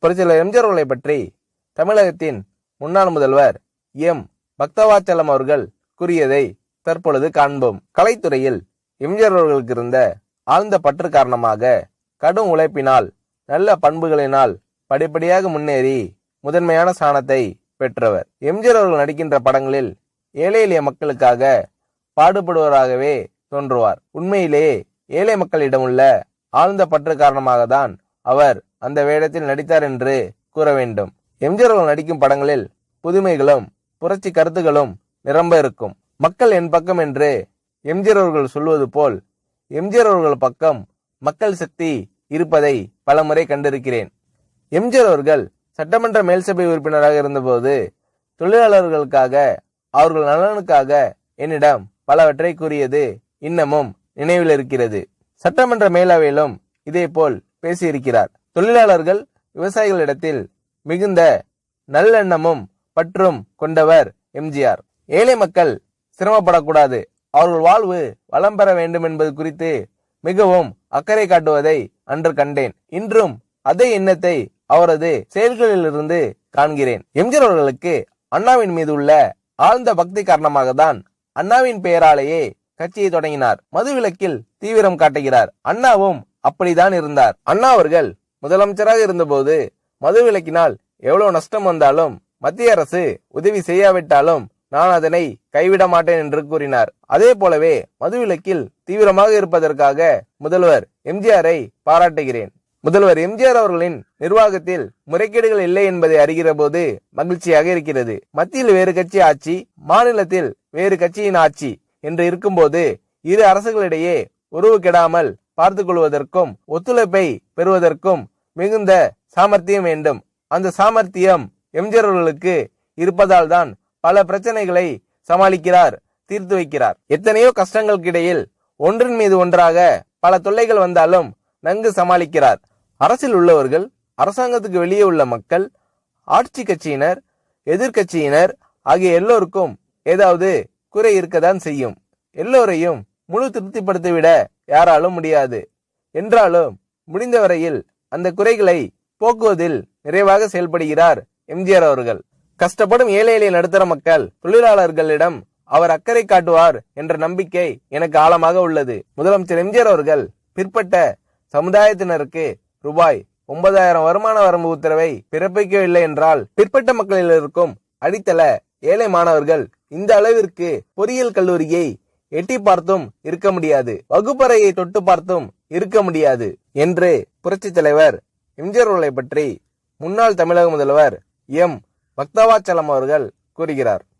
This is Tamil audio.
புரட்சியாளர் எம்ஜிஆர் அவர்களை பற்றி தமிழகத்தின் முன்னாள் முதல்வர் எம் பக்தவாச்சலம் அவர்கள் கூறியதை தற்பொழுது காண்போம் கலைத்துறையில் எம்ஜிஆர் அவர்களுக்கு இருந்த ஆழ்ந்த பற்று காரணமாக கடும் உழைப்பினால் நல்ல பண்புகளினால் படிப்படியாக முன்னேறி முதன்மையான ஸ்தானத்தை பெற்றவர் எம்ஜிஆர் அவர்கள் நடிக்கின்ற படங்களில் ஏழை எளிய மக்களுக்காக பாடுபடுவராகவே தோன்றுவார் உண்மையிலேயே ஏழை மக்களிடம் உள்ள ஆழ்ந்த பற்று காரணமாக தான் அவர் அந்த வேடத்தில் நடித்தார் என்று கூற வேண்டும் எம்ஜிஆர் அவர்கள் நடிக்கும் படங்களில் புதுமைகளும் புரட்சி கருத்துகளும் நிரம்ப இருக்கும் மக்கள் என் பக்கம் என்று எம்ஜிஆர் அவர்கள் சொல்வது போல் எம்ஜிஆர் அவர்கள் பக்கம் மக்கள் சக்தி இருப்பதை பலமுறை கண்டிருக்கிறேன் எம்ஜிஆர் அவர்கள் சட்டமன்ற மேல்சபை உறுப்பினராக இருந்தபோது தொழிலாளர்களுக்காக அவர்கள் நலனுக்காக என்னிடம் பலவற்றை கூறியது இன்னமும் நினைவில் இருக்கிறது சட்டமன்ற மேலவையிலும் இதேபோல் பேசியிருக்கிறார் தொழிலாளர்கள் விவசாயிகளிடத்தில் மிகுந்த நல்லெண்ணமும் பற்றும் கொண்டவர் எம்ஜிஆர் ஏழை மக்கள் சிரமப்படக்கூடாது அவர்கள் வாழ்வு வளம் பெற வேண்டும் என்பது குறித்து மிகவும் அக்கறை காட்டுவதை அன்று கண்டேன் இன்றும் அதே எண்ணத்தை அவரது செயல்களிலிருந்து காண்கிறேன் எம்ஜிஆர் அவர்களுக்கு அண்ணாவின் மீது உள்ள ஆழ்ந்த பக்தி காரணமாக தான் அண்ணாவின் பெயராலேயே கட்சியை தொடங்கினார் மதுவிலக்கில் தீவிரம் காட்டுகிறார் அண்ணாவும் அப்படிதான் இருந்தார் அண்ணா அவர்கள் முதலமைச்சராக இருந்தபோது மதுவிலக்கினால் எவ்வளவு நஷ்டம் வந்தாலும் மத்திய அரசு உதவி செய்யாவிட்டாலும் நான் அதனை கைவிட மாட்டேன் என்று கூறினார் அதே போலவே மதுவிலக்கில் தீவிரமாக இருப்பதற்காக முதல்வர் எம்ஜிஆரை பாராட்டுகிறேன் முதல்வர் எம்ஜிஆர் அவர்களின் நிர்வாகத்தில் முறைகேடுகள் இல்லை என்பதை அறிகிற போது மகிழ்ச்சியாக இருக்கிறது மத்தியில் வேறு கட்சி ஆட்சி மாநிலத்தில் வேறு கட்சியின் ஆட்சி என்று இருக்கும்போது இரு அரசுகளிடையே உறவு கெடாமல் பார்த்துக் கொள்வதற்கும் ஒத்துழைப்பை பெறுவதற்கும் மிகுந்த சாமர்த்தியம் வேண்டும் அந்த சாமர்த்தியம் எம்ஜிஆர் அவர்களுக்கு இருப்பதால் தான் பல பிரச்சனைகளை சமாளிக்கிறார் தீர்த்து வைக்கிறார் எத்தனையோ கஷ்டங்களுக்கு இடையில் ஒன்றின் மீது ஒன்றாக பல தொல்லைகள் வந்தாலும் நன்கு சமாளிக்கிறார் அரசில் உள்ளவர்கள் அரசாங்கத்துக்கு வெளியே உள்ள மக்கள் ஆட்சி கட்சியினர் எதிர்க்கட்சியினர் ஆகிய எல்லோருக்கும் ஏதாவது குறை இருக்கத்தான் செய்யும் எல்லோரையும் முழு திருப்திப்படுத்திவிட யாராலும் முடியாது என்றாலும் முடிந்தவரையில் அந்த குறைகளை போக்குவதில் நிறைவாக செயல்படுகிறார் எம்ஜிஆர் அவர்கள் கஷ்டப்படும் ஏழை எளிய நடுத்தர மக்கள் தொழிலாளர்களிடம் அவர் அக்கறை காட்டுவார் என்ற நம்பிக்கை எனக்கு ஆழமாக உள்ளது முதலமைச்சர் எம்ஜிஆர் அவர்கள் பிற்பட்ட சமுதாயத்தினருக்கு ரூபாய் ஒன்பதாயிரம் வருமான வரம்பு உத்தரவை பிறப்பிக்கவில்லை என்றால் பிற்பட்ட மக்களில் இருக்கும் அடித்தள ஏழை மாணவர்கள் இந்த அளவிற்கு பொறியியல் கல்லூரியை எட்டி பார்த்தும் இருக்க முடியாது வகுப்பறையை தொட்டு பார்த்தும் இருக்க முடியாது என்று புரட்சித் தலைவர் எம்ஜிஆர் அவர்களை பற்றி முன்னாள் தமிழக முதல்வர் எம் பக்தவாச்சலம் அவர்கள் கூறுகிறார்